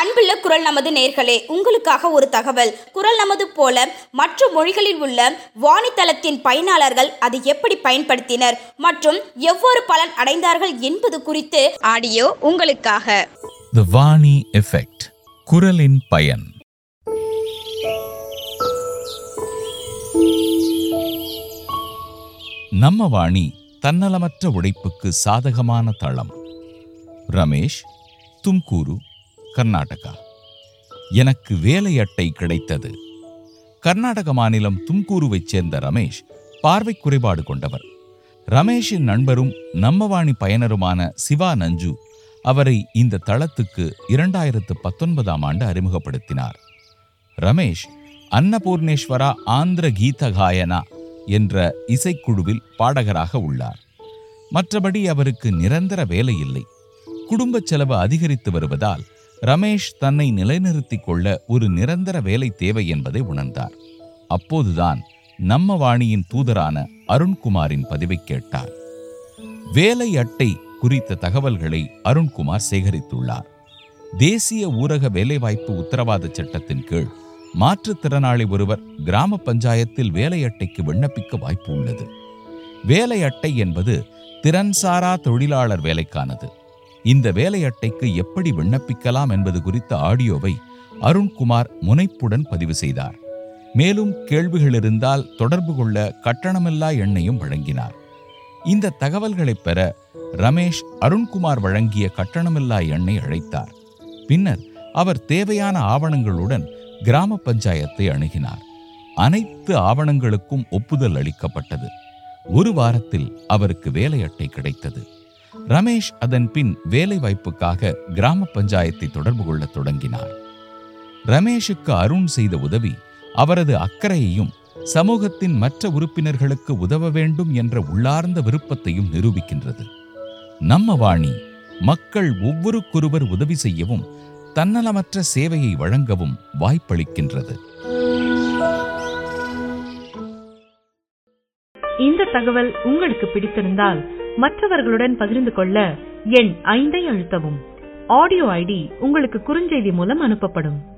அன்புள்ள குரல் நமது நேர்களே உங்களுக்காக ஒரு தகவல் குரல் நமது போல மற்ற மொழிகளில் உள்ள வாணித்தளத்தின் பயனாளர்கள் அதை எப்படி பயன்படுத்தினர் மற்றும் எவ்வாறு பலன் அடைந்தார்கள் என்பது குறித்து ஆடியோ உங்களுக்காக த வாணி எஃபெக்ட் குரலின் பயன் நம்ம வாணி தன்னலமற்ற உழைப்புக்கு சாதகமான தளம் ரமேஷ் தும்கூரு கர்நாடகா எனக்கு வேலை அட்டை கிடைத்தது கர்நாடக மாநிலம் தும்கூருவைச் சேர்ந்த ரமேஷ் பார்வை குறைபாடு கொண்டவர் ரமேஷின் நண்பரும் நம்மவாணி பயனருமான சிவா நஞ்சு அவரை இந்த தளத்துக்கு இரண்டாயிரத்து பத்தொன்பதாம் ஆண்டு அறிமுகப்படுத்தினார் ரமேஷ் அன்னபூர்ணேஸ்வரா ஆந்திர கீத காயனா என்ற இசைக்குழுவில் பாடகராக உள்ளார் மற்றபடி அவருக்கு நிரந்தர வேலை இல்லை குடும்பச் செலவு அதிகரித்து வருவதால் ரமேஷ் தன்னை நிலைநிறுத்திக் கொள்ள ஒரு நிரந்தர வேலை தேவை என்பதை உணர்ந்தார் அப்போதுதான் நம்ம வாணியின் தூதரான அருண்குமாரின் பதிவை கேட்டார் வேலை அட்டை குறித்த தகவல்களை அருண்குமார் சேகரித்துள்ளார் தேசிய ஊரக வேலைவாய்ப்பு உத்தரவாத சட்டத்தின் கீழ் மாற்றுத்திறனாளி ஒருவர் கிராம பஞ்சாயத்தில் வேலை அட்டைக்கு விண்ணப்பிக்க வாய்ப்பு உள்ளது வேலை அட்டை என்பது திறன்சாரா தொழிலாளர் வேலைக்கானது இந்த வேலை அட்டைக்கு எப்படி விண்ணப்பிக்கலாம் என்பது குறித்த ஆடியோவை அருண்குமார் முனைப்புடன் பதிவு செய்தார் மேலும் கேள்விகள் இருந்தால் தொடர்பு கொள்ள கட்டணமில்லா எண்ணையும் வழங்கினார் இந்த தகவல்களைப் பெற ரமேஷ் அருண்குமார் வழங்கிய கட்டணமில்லா எண்ணை அழைத்தார் பின்னர் அவர் தேவையான ஆவணங்களுடன் கிராம பஞ்சாயத்தை அணுகினார் அனைத்து ஆவணங்களுக்கும் ஒப்புதல் அளிக்கப்பட்டது ஒரு வாரத்தில் அவருக்கு வேலை அட்டை கிடைத்தது ரமேஷ் அதன் பின் வேலை வாய்ப்புக்காக கிராம பஞ்சாயத்தை தொடர்பு கொள்ளத் தொடங்கினார் ரமேஷுக்கு அருண் செய்த உதவி அவரது அக்கறையையும் சமூகத்தின் மற்ற உறுப்பினர்களுக்கு உதவ வேண்டும் என்ற உள்ளார்ந்த விருப்பத்தையும் நிரூபிக்கின்றது நம்ம வாணி மக்கள் ஒவ்வொருக்கொருவர் உதவி செய்யவும் தன்னலமற்ற சேவையை வழங்கவும் வாய்ப்பளிக்கின்றது இந்த தகவல் உங்களுக்கு பிடித்திருந்தால் மற்றவர்களுடன் பகிர்ந்து கொள்ள எண் ஐந்தை அழுத்தவும் ஆடியோ ஐடி உங்களுக்கு குறுஞ்செய்தி மூலம் அனுப்பப்படும்